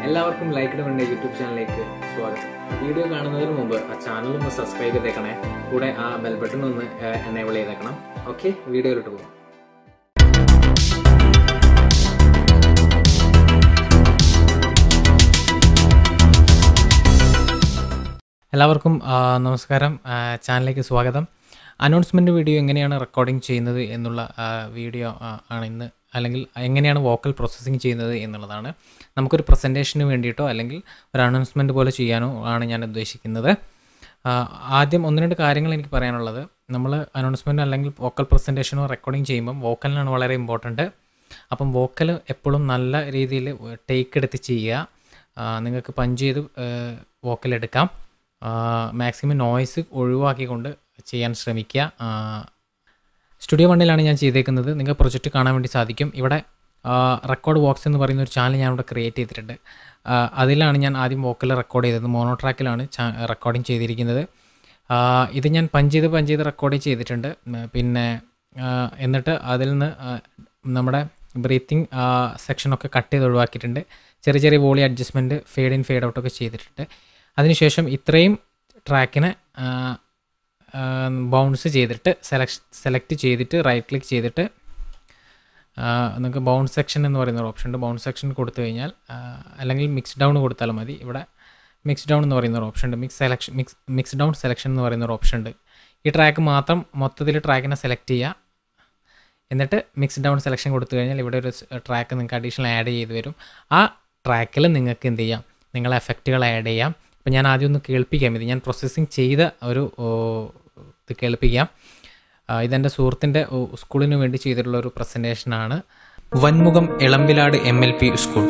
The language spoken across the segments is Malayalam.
എല്ലാവർക്കും ലൈക്ക് വേണ്ട യൂട്യൂബ് ചാനലിലേക്ക് സ്വാഗതം വീഡിയോ കാണുന്നതിന് മുമ്പ് ആ ചാനൽ ഒന്ന് സബ്സ്ക്രൈബ് ചെയ്തേക്കണേ കൂടെ ആ ബെൽ ബട്ടൺ ഒന്ന് എനേബിൾ ചെയ്തേക്കണം ഓക്കെ വീഡിയോയിലോട്ട് പോകും എല്ലാവർക്കും ആ, നമസ്കാരം ആ, ചാനലിലേക്ക് സ്വാഗതം അനൗൺസ്മെൻറ്റ് വീഡിയോ എങ്ങനെയാണ് റെക്കോർഡിംഗ് ചെയ്യുന്നത് എന്നുള്ള ആ, വീഡിയോ ആ, ആണ് ഇന്ന് അല്ലെങ്കിൽ എങ്ങനെയാണ് വോക്കൽ പ്രോസസ്സിങ് ചെയ്യുന്നത് എന്നുള്ളതാണ് നമുക്കൊരു പ്രസൻറ്റേഷന് വേണ്ടിയിട്ടോ അല്ലെങ്കിൽ ഒരു അനൗൺസ്മെൻറ്റ് പോലെ ചെയ്യാനോ ആണ് ഞാൻ ഉദ്ദേശിക്കുന്നത് ആ, ആദ്യം ഒന്ന് രണ്ട് കാര്യങ്ങൾ എനിക്ക് പറയാനുള്ളത് നമ്മൾ അനൗൺസ്മെൻറ്റ് അല്ലെങ്കിൽ വോക്കൽ പ്രസൻറ്റേഷനോ റെക്കോർഡിംഗ് ചെയ്യുമ്പം വോക്കലിനാണ് വളരെ ഇമ്പോർട്ടൻറ്റ് അപ്പം വോക്കൽ എപ്പോഴും നല്ല രീതിയിൽ ടേക്ക് എടുത്ത് ചെയ്യുക ആ, നിങ്ങൾക്ക് പഞ്ച് ചെയ്ത് വോക്കൽ എടുക്കാം മാക്സിമം നോയ്സ് ഒഴിവാക്കിക്കൊണ്ട് ചെയ്യാൻ ശ്രമിക്കുക ആ, സ്റ്റുഡിയോ വണ്ണിലാണ് ഞാൻ ചെയ്തേക്കുന്നത് നിങ്ങൾക്ക് പ്രൊജക്റ്റ് കാണാൻ വേണ്ടി സാധിക്കും ഇവിടെ റെക്കോർഡ് ബോക്സ് എന്ന് പറയുന്ന ഒരു ചാനൽ ഞാൻ ഇവിടെ ക്രിയേറ്റ് ചെയ്തിട്ടുണ്ട് ആ, അതിലാണ് ഞാൻ ആദ്യം വോക്കൽ റെക്കോർഡ് ചെയ്തത് മോണോ ട്രാക്കിലാണ് റെക്കോർഡിങ് ചെയ്തിരിക്കുന്നത് ആ, ഇത് ഞാൻ പഞ്ച് ചെയ്ത് പഞ്ച് ചെയ്ത് റെക്കോർഡ് ചെയ്തിട്ടുണ്ട് ഉം, പിന്നെ ആ, എന്നിട്ട് അതിൽ നിന്ന് ആ, നമ്മുടെ ബ്രീത്തിങ് സെക്ഷനൊക്കെ കട്ട് ചെയ്ത് ഒഴിവാക്കിയിട്ടുണ്ട് ചെറിയ ചെറിയ വോളി അഡ്ജസ്റ്റ്മെൻറ്റ് ഫെയ്ഡ് ഇൻ ഫെയ്ഡ് ഔട്ടൊക്കെ ചെയ്തിട്ടുണ്ട് അതിനുശേഷം ഇത്രയും ട്രാക്കിനെ ബൗൺസ് ചെയ്തിട്ട് സെലക്ട് സെലക്ട് ചെയ്തിട്ട് റൈറ്റ് ക്ലിക്ക് ചെയ്തിട്ട് ആ, നിങ്ങൾക്ക് ബൗൺസ് സെക്ഷൻ എന്ന് പറയുന്ന ഒരു ഓപ്ഷൻ ഉണ്ട് ബൗൺസ് സെക്ഷൻ കൊടുത്തു കഴിഞ്ഞാൽ ആ, അല്ലെങ്കിൽ മിക്സ് ഡൗൺ കൊടുത്താലും മതി ഇവിടെ മിക്സ് ഡൗൺ എന്ന് പറയുന്ന ഒരു ഓപ്ഷൻ ഉണ്ട് mix selection mix mix down selection എന്ന് പറയുന്ന ഒരു ഓപ്ഷൻ ഉണ്ട് ഈ ട്രാക്ക് മാത്രം മൊത്തത്തിൽ ട്രാക്കിനെ സെലക്ട് ചെയ്യുക എന്നിട്ട് മിക്സ് ഡൗൺ സെലക്ഷൻ കൊടുത്തു കഴിഞ്ഞാൽ ഇവിടെ ഒരു ട്രാക്ക് നിങ്ങൾക്ക് അഡീഷണൽ ആഡ് ചെയ്ത് വരും ആ ട്രാക്കിൽ നിങ്ങൾക്ക് എന്ത് ചെയ്യാം നിങ്ങൾ എഫക്റ്റുകൾ ആഡ് ചെയ്യാം ഇപ്പം ഞാൻ ആദ്യം ഒന്ന് കേൾപ്പിക്കാം ഇത് ഞാൻ പ്രോസസ്സിങ് ചെയ്ത ഒരു ഓ, ഇത് കേൾപ്പിക്കാം ആ, ഇതെൻ്റെ സുഹൃത്തിൻ്റെ ഓ, സ്കൂളിന് വേണ്ടി ചെയ്തിട്ടുള്ള ഒരു പ്രസൻറ്റേഷനാണ് Vanmukham Elambilad M L P school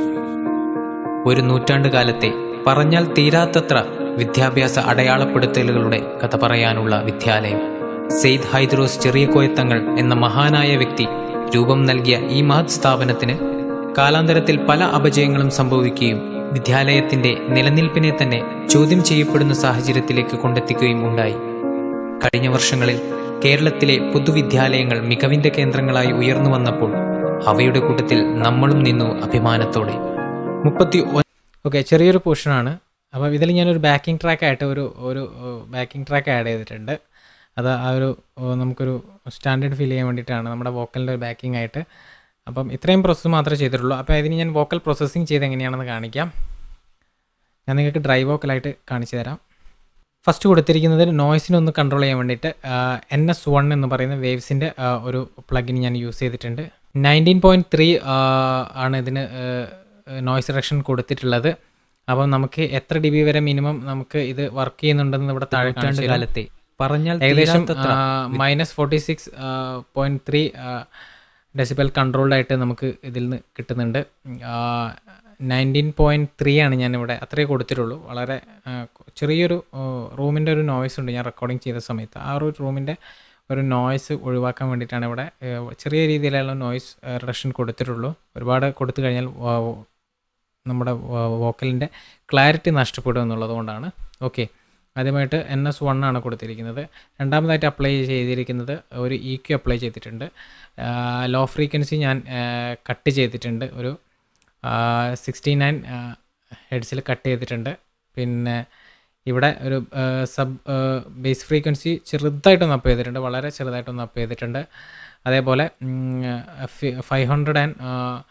ഒരു നൂറ്റാണ്ട് കാലത്തെ പറഞ്ഞാൽ തീരാത്തത്ര വിദ്യാഭ്യാസ അടയാളപ്പെടുത്തലുകളുടെ കഥ പറയാനുള്ള വിദ്യാലയം സെയ്ദ് ഹൈദ്രോസ് ചെറിയ കോയത്തങ്ങൾ എന്ന മഹാനായ വ്യക്തി രൂപം നൽകിയ ഈ മഹത് സ്ഥാപനത്തിന് കാലാന്തരത്തിൽ പല അപജയങ്ങളും സംഭവിക്കുകയും വിദ്യാലയത്തിന്റെ നിലനിൽപ്പിനെ തന്നെ ചോദ്യം ചെയ്യപ്പെടുന്ന സാഹചര്യത്തിലേക്ക് കൊണ്ടെത്തിക്കുകയും ഉണ്ടായി കഴിഞ്ഞ വർഷങ്ങളിൽ കേരളത്തിലെ പൊതുവിദ്യാലയങ്ങൾ മികവിന്റെ കേന്ദ്രങ്ങളായി ഉയർന്നു വന്നപ്പോൾ അവയുടെ കൂട്ടത്തിൽ നമ്മളും നിന്നു അഭിമാനത്തോടെ മുപ്പത്തി ഓക്കെ ചെറിയൊരു പോർഷനാണ് അപ്പോൾ ഇതിൽ ഞാനൊരു ബാക്കിംഗ് ട്രാക്കായിട്ട് ഒരു ഒരു ബാക്കിംഗ് ട്രാക്ക് ആഡ് ചെയ്തിട്ടുണ്ട് അത് ആ ഒരു ഓ, നമുക്കൊരു സ്റ്റാൻഡേർഡ് ഫീൽ ചെയ്യാൻ വേണ്ടിയിട്ടാണ് നമ്മുടെ വോക്കലിൻ്റെ ഒരു ബാക്കിംഗ് ആയിട്ട് അപ്പം ഇത്രയും പ്രോസസ്സ് മാത്രമേ ചെയ്തിട്ടുള്ളൂ അപ്പോൾ ഇതിന് ഞാൻ വോക്കൽ പ്രോസസ്സിങ് ചെയ്ത് എങ്ങനെയാണെന്ന് കാണിക്കാം ഞാൻ നിങ്ങൾക്ക് ഡ്രൈ വോക്കലായിട്ട് കാണിച്ചു തരാം ഫസ്റ്റ് കൊടുത്തിരിക്കുന്നത് നോയ്സിനെ ഒന്ന് കൺട്രോൾ ചെയ്യാൻ വേണ്ടിയിട്ട് എൻ എസ് വൺ എന്ന് പറയുന്ന വേവ്സിൻ്റെ ഒരു പ്ലഗിൻ ഞാൻ യൂസ് ചെയ്തിട്ടുണ്ട് നയൻറ്റീൻ പോയിൻറ്റ് ത്രീ ആണ് ഇതിന് നോയ്സ് റിഡക്ഷൻ കൊടുത്തിട്ടുള്ളത് അപ്പം നമുക്ക് എത്ര ഡി ബി വരെ മിനിമം നമുക്ക് ഇത് വർക്ക് ചെയ്യുന്നുണ്ടെന്ന് ഇവിടെ താഴെ കാണിച്ചു കാലത്തെ പറഞ്ഞാൽ ഏകദേശം minus forty six point three decibel controlled ആയിട്ട് നമുക്ക് ഇതിൽ നിന്ന് കിട്ടുന്നുണ്ട് നയൻറ്റീൻ പോയിൻറ്റ് ത്രീ ആണ് ഞാനിവിടെ അത്രേ കൊടുത്തിട്ടുള്ളൂ വളരെ ആ, ചെറിയൊരു റൂമിൻ്റെ ഒരു നോയ്സ് ഉണ്ട് ഞാൻ റെക്കോർഡിങ് ചെയ്ത സമയത്ത് ആ ഒരു റൂമിൻ്റെ ഒരു നോയ്സ് ഒഴിവാക്കാൻ വേണ്ടിയിട്ടാണ് ഇവിടെ ഏ, ചെറിയ രീതിയിലുള്ള നോയ്സ് റിഡക്ഷൻ കൊടുത്തിട്ടുള്ളൂ ഒരുപാട് കൊടുത്തു കഴിഞ്ഞാൽ വ- നമ്മുടെ വോക്കലിൻ്റെ ക്ലാരിറ്റി നഷ്ടപ്പെടും എന്നുള്ളത് കൊണ്ടാണ് ഓക്കെ ആദ്യമായിട്ട് എൻ എസ് വൺ ആണ് കൊടുത്തിരിക്കുന്നത് രണ്ടാമതായിട്ട് അപ്ലൈ ചെയ്തിരിക്കുന്നത് ഒരു ഇ ക്യു അപ്ലൈ ചെയ്തിട്ടുണ്ട് ലോ ഫ്രീക്വൻസി ഞാൻ കട്ട് ചെയ്തിട്ടുണ്ട് ഒരു സിക്സ്റ്റി നയൻ ഹെഡ്സിൽ കട്ട് ചെയ്തിട്ടുണ്ട് പിന്നെ ഇവിടെ ഒരു സബ് ബേസ് ഫ്രീക്വൻസി ചെറുതായിട്ടൊന്ന് അപ്പ് ചെയ്തിട്ടുണ്ട് വളരെ ചെറുതായിട്ടൊന്ന് അപ്പ് ചെയ്തിട്ടുണ്ട് അതേപോലെ five hundred and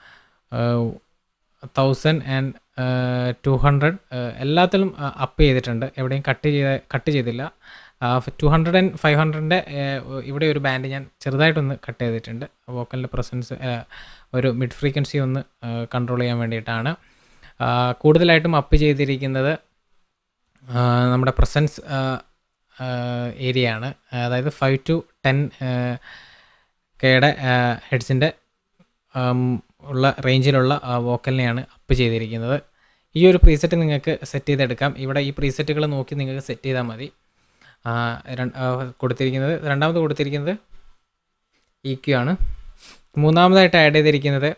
thousand and two hundred എല്ലാത്തിലും അപ്പ് ചെയ്തിട്ടുണ്ട് എവിടെയും കട്ട് ചെയ്ത കട്ട് ചെയ്തില്ല ടു ഹൺഡ്രഡ് ആൻഡ് ഫൈവ് ഹൺഡ്രഡിൻ്റെ ഇവിടെ ഒരു ബാൻഡ് ഞാൻ ചെറുതായിട്ടൊന്ന് കട്ട് ചെയ്തിട്ടുണ്ട് വോക്കലിൻ്റെ പ്രസൻസ് ഒരു മിഡ് ഫ്രീക്വൻസി ഒന്ന് കൺട്രോൾ ചെയ്യാൻ വേണ്ടിയിട്ടാണ് ആ, കൂടുതലായിട്ടും അപ്പ് ചെയ്തിരിക്കുന്നത് ആ, നമ്മുടെ പ്രസൻസ് ഏരിയ ആണ് അതായത് ഫൈവ് ടു ടെൻ കെയുടെ ഹെഡ്സിൻ്റെ ഉള്ള റേഞ്ചിലുള്ള വോക്കലിനെയാണ് അപ്പ് ചെയ്തിരിക്കുന്നത് ഈ ഒരു പ്രീസെറ്റ് നിങ്ങൾക്ക് സെറ്റ് ചെയ്തെടുക്കാം ഇവിടെ ഈ പ്രീസെറ്റുകൾ നോക്കി നിങ്ങൾക്ക് സെറ്റ് ചെയ്താൽ മതി ആ, ര- ആ, കൊടുത്തിരിക്കുന്നത് രണ്ടാമത് കൊടുത്തിരിക്കുന്നത് ഇ ക്യു ആണ് മൂന്നാമതായിട്ട് ആഡ് ചെയ്തിരിക്കുന്നത്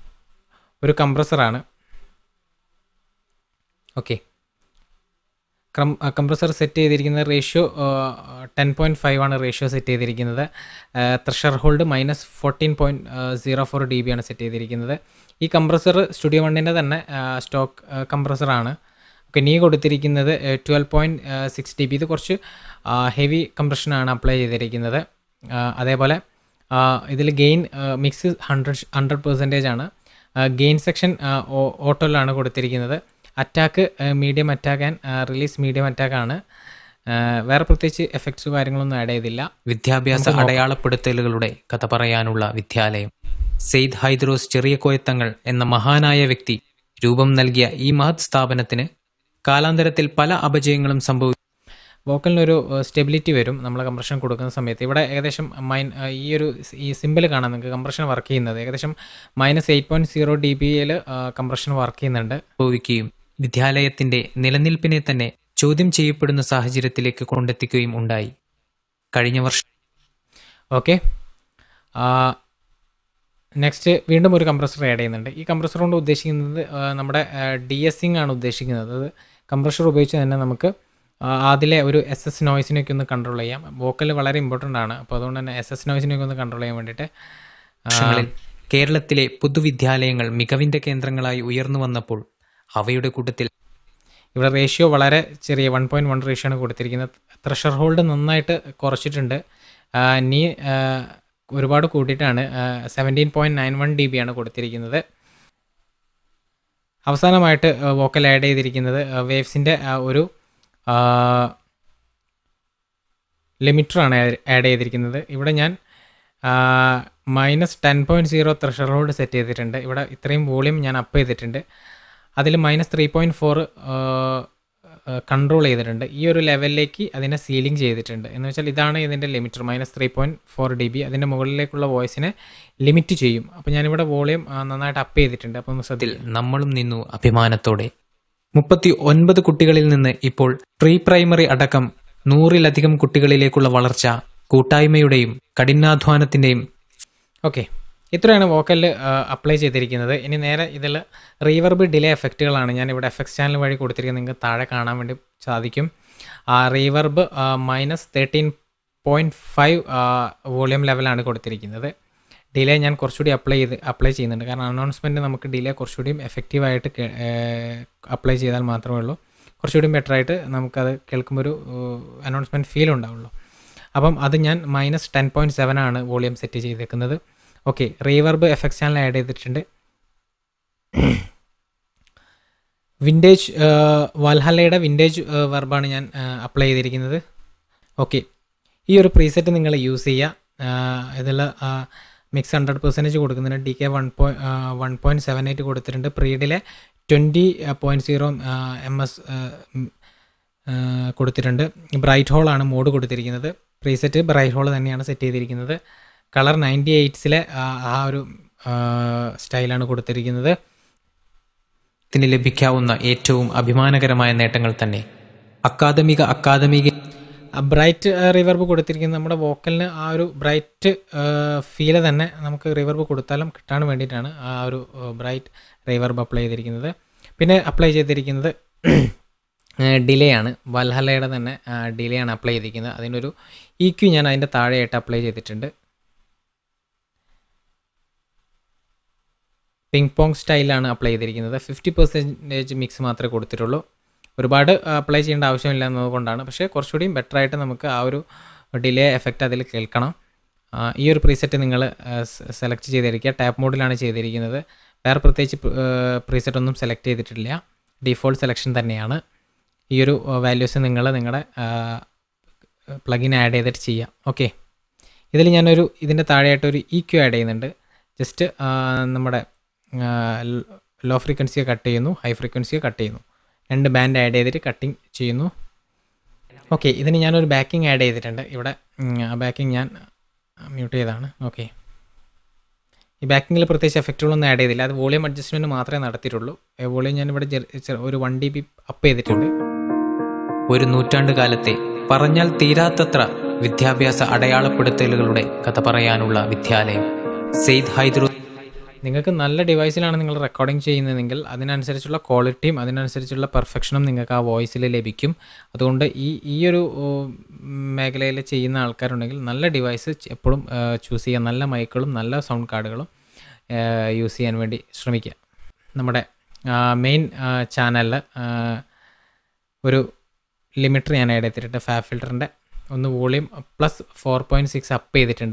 ഒരു കംപ്രസറാണ് ഓക്കെ കംപ്രസർ സെറ്റ് ചെയ്തിരിക്കുന്ന റേഷ്യോ ടെൻ പോയിൻറ്റ് ഫൈവ് ആണ് റേഷ്യോ സെറ്റ് ചെയ്തിരിക്കുന്നത് threshold minus fourteen point zero four D B ആണ് സെറ്റ് ചെയ്തിരിക്കുന്നത് ഈ കംപ്രസർ സ്റ്റുഡിയോ വണ്ണിൻ്റെ തന്നെ സ്റ്റോക്ക് കംപ്രസറാണ് ഓക്കെ നീ കൊടുത്തിരിക്കുന്നത് twelve point six D B ഇത് കുറച്ച് ഹെവി കംപ്രഷനാണ് അപ്ലൈ ചെയ്തിരിക്കുന്നത് അതേപോലെ ഇതിൽ gain mix hundred hundred percentage ആണ് ഗെയിൻ സെക്ഷൻ ഓട്ടോയിലാണ് കൊടുത്തിരിക്കുന്നത് attack medium attack and release medium attack ആണ് വേറെ പ്രത്യേകിച്ച് എഫക്ട്സ് കാര്യങ്ങളൊന്നും ആഡ് ചെയ്തില്ല വിദ്യാഭ്യാസ അടയാളപ്പെടുത്തലുകളുടെ കഥ പറയാനുള്ള വിദ്യാലയം സെയ്ദ് ഹൈദ്രോസ് ചെറിയ കോയത്തങ്ങൾ എന്ന മഹാനായ വ്യക്തി രൂപം നൽകിയ ഈ മഹത് സ്ഥാപനത്തിന് കാലാന്തരത്തിൽ പല അപജയങ്ങളും സംഭവിച്ചു വോക്കലിനൊരു സ്റ്റെബിലിറ്റി വരും നമ്മൾ കംപ്രഷൻ കൊടുക്കുന്ന സമയത്ത് ഇവിടെ ഏകദേശം മൈൻ ഈ ഒരു ഈ സിമ്പിൾ കാണാം നിങ്ങൾക്ക് കംപ്രഷൻ വർക്ക് ചെയ്യുന്നത് ഏകദേശം minus eight point zero D ബിയിൽ കംപ്രഷൻ വർക്ക് ചെയ്യുന്നുണ്ട് സംഭവിക്കുകയും വിദ്യാലയത്തിന്റെ നിലനിൽപ്പിനെ തന്നെ ചോദ്യം ചെയ്യപ്പെടുന്ന സാഹചര്യത്തിലേക്ക് കൊണ്ടെത്തിക്കുകയും ഉണ്ടായി കഴിഞ്ഞ വർഷം ഓക്കെ നെക്സ്റ്റ് വീണ്ടും ഒരു കംപ്രസർ ആഡ് ചെയ്യുന്നുണ്ട് ഈ കംപ്രസർ കൊണ്ട് ഉദ്ദേശിക്കുന്നത് നമ്മുടെ ഡി എസ്സിങ് ആണ് ഉദ്ദേശിക്കുന്നത് അത് കംപ്രഷർ ഉപയോഗിച്ച് തന്നെ നമുക്ക് അതിലെ ഒരു എസ് എസ് നോയ്സിനെയൊക്കെ ഒന്ന് കൺട്രോൾ ചെയ്യാം വോക്കൽ വളരെ ഇമ്പോർട്ടൻ്റ് ആണ് അപ്പോൾ അതുകൊണ്ട് തന്നെ എസ് എസ് നോയ്സിനെയൊക്കെ ഒന്ന് കൺട്രോൾ ചെയ്യാൻ വേണ്ടിയിട്ട് വർഷങ്ങളിൽ കേരളത്തിലെ പൊതുവിദ്യാലയങ്ങൾ മികവിന്റെ കേന്ദ്രങ്ങളായി ഉയർന്നു വന്നപ്പോൾ അവയുടെ കൂട്ടത്തിൽ ഇവിടെ റേഷ്യോ വളരെ ചെറിയ വൺ പോയിൻറ്റ് വൺ റേഷ്യോ ആണ് കൊടുത്തിരിക്കുന്നത് ത്രഷർ ഹോൾഡ് നന്നായിട്ട് കുറച്ചിട്ടുണ്ട് നീ ഒരുപാട് കൂട്ടിയിട്ടാണ് seventeen point nine one D B ആണ് കൊടുത്തിരിക്കുന്നത് അവസാനമായിട്ട് വോക്കൽ ആഡ് ചെയ്തിരിക്കുന്നത് വേവ്സിൻ്റെ ഒരു ലിമിറ്ററാണ് ആഡ് ചെയ്തിരിക്കുന്നത് ഇവിടെ ഞാൻ minus ten point zero threshold set ചെയ്തിട്ടുണ്ട് ഇവിടെ ഇത്രയും വോളിയം ഞാൻ അപ്പ് ചെയ്തിട്ടുണ്ട് അതിൽ minus three point four control ചെയ്തിട്ടുണ്ട് ഈ ഒരു ലെവലിലേക്ക് അതിനെ സീലിംഗ് ചെയ്തിട്ടുണ്ട് എന്ന് വെച്ചാൽ ഇതാണ് ഇതിൻ്റെ limiter minus three point four D B അതിൻ്റെ മുകളിലേക്കുള്ള വോയിസിനെ ലിമിറ്റ് ചെയ്യും അപ്പോൾ ഞാനിവിടെ വോളിയം നന്നായിട്ട് അപ്പ് ചെയ്തിട്ടുണ്ട് അപ്പോൾ ഒന്ന് അതിൽ നമ്മളും നിന്നു അഭിമാനത്തോടെ മുപ്പത്തി ഒൻപത് കുട്ടികളിൽ നിന്ന് ഇപ്പോൾ പ്രീ പ്രൈമറി അടക്കം നൂറിലധികം കുട്ടികളിലേക്കുള്ള വളർച്ച കൂട്ടായ്മയുടെയും കഠിനാധ്വാനത്തിന്റെയും ഓക്കെ ഇത്രയാണ് വോക്കലിൽ അപ്ലൈ ചെയ്തിരിക്കുന്നത് ഇനി നേരെ ഇതിൽ റീവർബ് ഡിലേ എഫക്റ്റുകളാണ് ഞാൻ ഇവിടെ എഫക്ട്സ് ചാനൽ വഴി കൊടുത്തിരിക്കുന്നത് നിങ്ങൾക്ക് താഴെ കാണാൻ വേണ്ടി സാധിക്കും ആ reverb minus thirteen point five volume ലെവലാണ് കൊടുത്തിരിക്കുന്നത് ഡിലേ ഞാൻ കുറച്ചുകൂടി അപ്ലൈ ചെയ്ത് അപ്ലൈ ചെയ്യുന്നുണ്ട് കാരണം അനൗൺസ്മെൻറ്റ് നമുക്ക് ഡിലേ കുറച്ചുകൂടിയും എഫക്റ്റീവായിട്ട് അപ്ലൈ ചെയ്താൽ മാത്രമേ ഉള്ളൂ കുറച്ചുകൂടി ബെറ്റർ ആയിട്ട് നമുക്കത് കേൾക്കുമ്പോൾ ഒരു അനൗൺസ്മെൻറ്റ് ഫീൽ ഉണ്ടാവുള്ളൂ അപ്പം അത് ഞാൻ മൈനസ് ടെൻ പോയിൻറ്റ് സെവൻ ആണ് വോളിയം സെറ്റ് ചെയ്തേക്കുന്നത് okay reverb effects channel add ചെയ്തിട്ടുണ്ട് വിൻറ്റേജ് വൽഹല്ലയുടെ വിൻറ്റേജ് വെർബാണ് ഞാൻ അപ്ലൈ ചെയ്തിരിക്കുന്നത് ഓക്കെ ഈ ഒരു പ്രീസെറ്റ് നിങ്ങൾ യൂസ് ചെയ്യുക ഇതിൽ മിക്സ് ഹൺഡ്രഡ് പെർസെൻറ്റേജ് കൊടുക്കുന്നുണ്ട് ഡി കെ വൺ പോയി വൺ പോയിൻറ്റ് സെവൻ എയ്റ്റ് കൊടുത്തിട്ടുണ്ട് predelay twenty point zero M S കൊടുത്തിട്ടുണ്ട് ബ്രൈറ്റ് ഹോൾ ആണ് മോഡ് കൊടുത്തിരിക്കുന്നത് പ്രീസെറ്റ് ബ്രൈറ്റ് ഹോൾ തന്നെയാണ് സെറ്റ് ചെയ്തിരിക്കുന്നത് കളർ നയൻറ്റി എയ്റ്റ്സിലെ ആ ഒരു സ്റ്റൈലാണ് കൊടുത്തിരിക്കുന്നത് ത്തിന് ലഭിക്കാവുന്ന ഏറ്റവും അഭിമാനകരമായ നേട്ടങ്ങൾ തന്നെ അക്കാദമിക അക്കാദമിക ബ്രൈറ്റ് റിവർബ് കൊടുത്തിരിക്കുന്നത് നമ്മുടെ വോക്കലിന് ആ ഒരു ബ്രൈറ്റ് ഫീല് തന്നെ നമുക്ക് റിവർബ് കൊടുത്താലും കിട്ടാൻ വേണ്ടിയിട്ടാണ് ആ ഒരു ബ്രൈറ്റ് റിവർബ് അപ്ലൈ ചെയ്തിരിക്കുന്നത് പിന്നെ അപ്ലൈ ചെയ്തിരിക്കുന്നത് ഡിലേ ആണ് വൽഹലയുടെ തന്നെ ഡിലേ ആണ് അപ്ലൈ ചെയ്തിരിക്കുന്നത് അതിനൊരു ഇ ക്യു ഞാൻ അതിൻ്റെ താഴെയായിട്ട് അപ്ലൈ ചെയ്തിട്ടുണ്ട് പിങ് പോങ് സ്റ്റൈലാണ് അപ്ലൈ ചെയ്തിരിക്കുന്നത് ഫിഫ്റ്റി പെർസെൻറ്റേജ് മിക്സ് മാത്രമേ കൊടുത്തിട്ടുള്ളൂ ഒരുപാട് അപ്ലൈ ചെയ്യേണ്ട ആവശ്യമില്ല എന്നതുകൊണ്ടാണ് പക്ഷേ കുറച്ചുകൂടിയും ബെറ്റർ ആയിട്ട് നമുക്ക് ആ ഒരു ഡിലേ എഫക്റ്റ് അതിൽ കേൾക്കണം ഈ ഒരു പ്രീസെറ്റ് നിങ്ങൾ സെലക്ട് ചെയ്തിരിക്കുക ടാപ്പ് മോഡിലാണ് ചെയ്തിരിക്കുന്നത് വേറെ പ്രത്യേകിച്ച് പ്രീസെറ്റ് ഒന്നും സെലക്ട് ചെയ്തിട്ടില്ല ഡിഫോൾട്ട് സെലക്ഷൻ തന്നെയാണ് ഈ ഒരു വാല്യൂസ് നിങ്ങൾ നിങ്ങളുടെ പ്ലഗിൻ ആഡ് ചെയ്തിട്ട് ചെയ്യാം ഓക്കെ ഇതിൽ ഞാനൊരു ഇതിൻ്റെ താഴെയായിട്ട് ഒരു ഇ ക്യു ആഡ് ചെയ്യുന്നുണ്ട് ജസ്റ്റ് നമ്മുടെ ലോ ഫ്രീക്വൻസിയെ കട്ട് ചെയ്യുന്നു ഹൈ ഫ്രീക്വൻസിയെ കട്ട് ചെയ്യുന്നു രണ്ട് ബാൻഡ് ആഡ് ചെയ്തിട്ട് കട്ടിങ് ചെയ്യുന്നു ഓക്കെ ഇതിന് ഞാനൊരു ബാക്കിംഗ് ആഡ് ചെയ്തിട്ടുണ്ട് ഇവിടെ ആ ബാക്കിംഗ് ഞാൻ മ്യൂട്ട് ചെയ്താണ് ഓക്കെ ഈ ബാക്കിങ്ങിൽ പ്രത്യേകിച്ച് എഫക്റ്റുകളൊന്നും ആഡ് ചെയ്തില്ല അത് വോളിയം അഡ്ജസ്റ്റ്മെൻറ്റ് മാത്രമേ നടത്തിയിട്ടുള്ളൂ വോളിയം ഞാനിവിടെ ഒരു വൺ ഡി ബി അപ്പ് ചെയ്തിട്ടുണ്ട് ഒരു നൂറ്റാണ്ട് കാലത്തെ പറഞ്ഞാൽ തീരാത്തത്ര വിദ്യാഭ്യാസ അടയാളപ്പെടുത്തലുകളുടെ കഥ പറയാനുള്ള വിദ്യാലയം സെയ്ദ് ഹൈദ്രോ നിങ്ങൾക്ക് നല്ല ഡിവൈസിലാണ് നിങ്ങൾ റെക്കോർഡിംഗ് ചെയ്യുന്നതെങ്കിൽ അതിനനുസരിച്ചുള്ള ക്വാളിറ്റിയും അതിനനുസരിച്ചുള്ള പെർഫെക്ഷനും നിങ്ങൾക്ക് ആ വോയിസിൽ ലഭിക്കും അതുകൊണ്ട് ഈ ഈ ഒരു മേഖലയിൽ ചെയ്യുന്ന ആൾക്കാരുണ്ടെങ്കിൽ നല്ല ഡിവൈസ് എപ്പോഴും ചൂസ് ചെയ്യുക നല്ല മൈക്കുകളും നല്ല സൗണ്ട് കാർഡുകളും യൂസ് ചെയ്യാൻ വേണ്ടി ശ്രമിക്കുക നമ്മുടെ മെയിൻ ചാനലിൽ ഒരു ലിമിറ്റർ ഞാൻ ആഡ് ചെയ്തിട്ടുണ്ട് ഫാ ഫിൽറ്ററിൻ്റെ ഒന്ന് volume plus four point six up ചെയ്തിട്ടുണ്ട്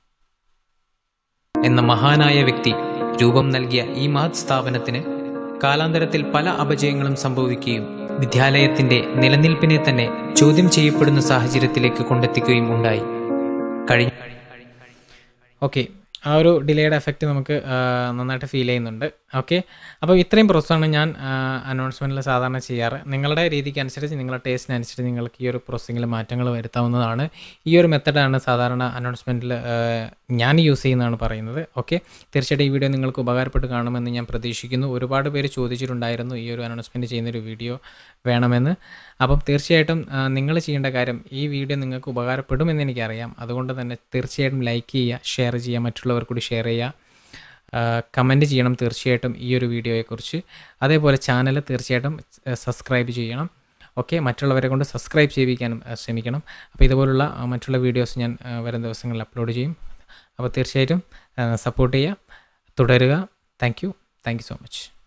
എന്ന മഹാനായ വ്യക്തി രൂപം നൽകിയ ഈ മഹത് സ്ഥാപനത്തിന് കാലാന്തരത്തിൽ പല അപജയങ്ങളും സംഭവിക്കുകയും വിദ്യാലയത്തിന്റെ നിലനിൽപ്പിനെ തന്നെ ചോദ്യം ചെയ്യപ്പെടുന്ന സാഹചര്യത്തിലേക്ക് കൊണ്ടെത്തിക്കുകയും ഉണ്ടായി കഴിഞ്ഞ ഓക്കെ ആ ഒരു ഡിലേയുടെ എഫക്റ്റ് നമുക്ക് നന്നായിട്ട് ഫീൽ ചെയ്യുന്നുണ്ട് ഓക്കെ അപ്പോൾ ഇത്രയും പ്രോസസ്സാണ് ഞാൻ അനൗൺസ്മെൻറ്റിൽ സാധാരണ ചെയ്യാറ് നിങ്ങളുടെ രീതിക്ക് അനുസരിച്ച് നിങ്ങളുടെ ടേസ്റ്റിനനുസരിച്ച് നിങ്ങൾക്ക് ഈ ഒരു പ്രോസസ്സിങ്ങിൽ മാറ്റങ്ങൾ വരുത്താവുന്നതാണ് ഈ ഒരു മെത്തഡാണ് സാധാരണ അനൗൺസ്മെൻറ്റിൽ ഞാൻ യൂസ് ചെയ്യുന്നതാണ് പറയുന്നത് ഓക്കെ തീർച്ചയായിട്ടും ഈ വീഡിയോ നിങ്ങൾക്ക് ഉപകാരപ്പെട്ട് കാണുമെന്ന് ഞാൻ പ്രതീക്ഷിക്കുന്നു ഒരുപാട് പേര് ചോദിച്ചിട്ടുണ്ടായിരുന്നു ഈ ഒരു അനൗൺസ്മെൻറ്റ് ചെയ്യുന്നൊരു വീഡിയോ വേണമെന്ന് അപ്പം തീർച്ചയായിട്ടും നിങ്ങൾ ചെയ്യേണ്ട കാര്യം ഈ വീഡിയോ നിങ്ങൾക്ക് ഉപകാരപ്പെടുമെന്ന് എനിക്കറിയാം അതുകൊണ്ട് തന്നെ തീർച്ചയായിട്ടും ലൈക്ക് ചെയ്യുക ഷെയർ ചെയ്യുക മറ്റുള്ളവർ കൂടി ഷെയർ ചെയ്യുക കമൻറ്റ് ചെയ്യണം തീർച്ചയായിട്ടും ഈ ഒരു വീഡിയോയെക്കുറിച്ച് അതേപോലെ ചാനൽ തീർച്ചയായിട്ടും സബ്സ്ക്രൈബ് ചെയ്യണം ഓക്കെ മറ്റുള്ളവരെ കൊണ്ട് സബ്സ്ക്രൈബ് ചെയ്യിക്കാനും ശ്രമിക്കണം അപ്പോൾ ഇതുപോലുള്ള മറ്റുള്ള വീഡിയോസ് ഞാൻ വരും ദിവസങ്ങളിൽ അപ്ലോഡ് ചെയ്യും അപ്പോൾ തീർച്ചയായിട്ടും സപ്പോർട്ട് ചെയ്യുക തുടരുക thank you thank you so much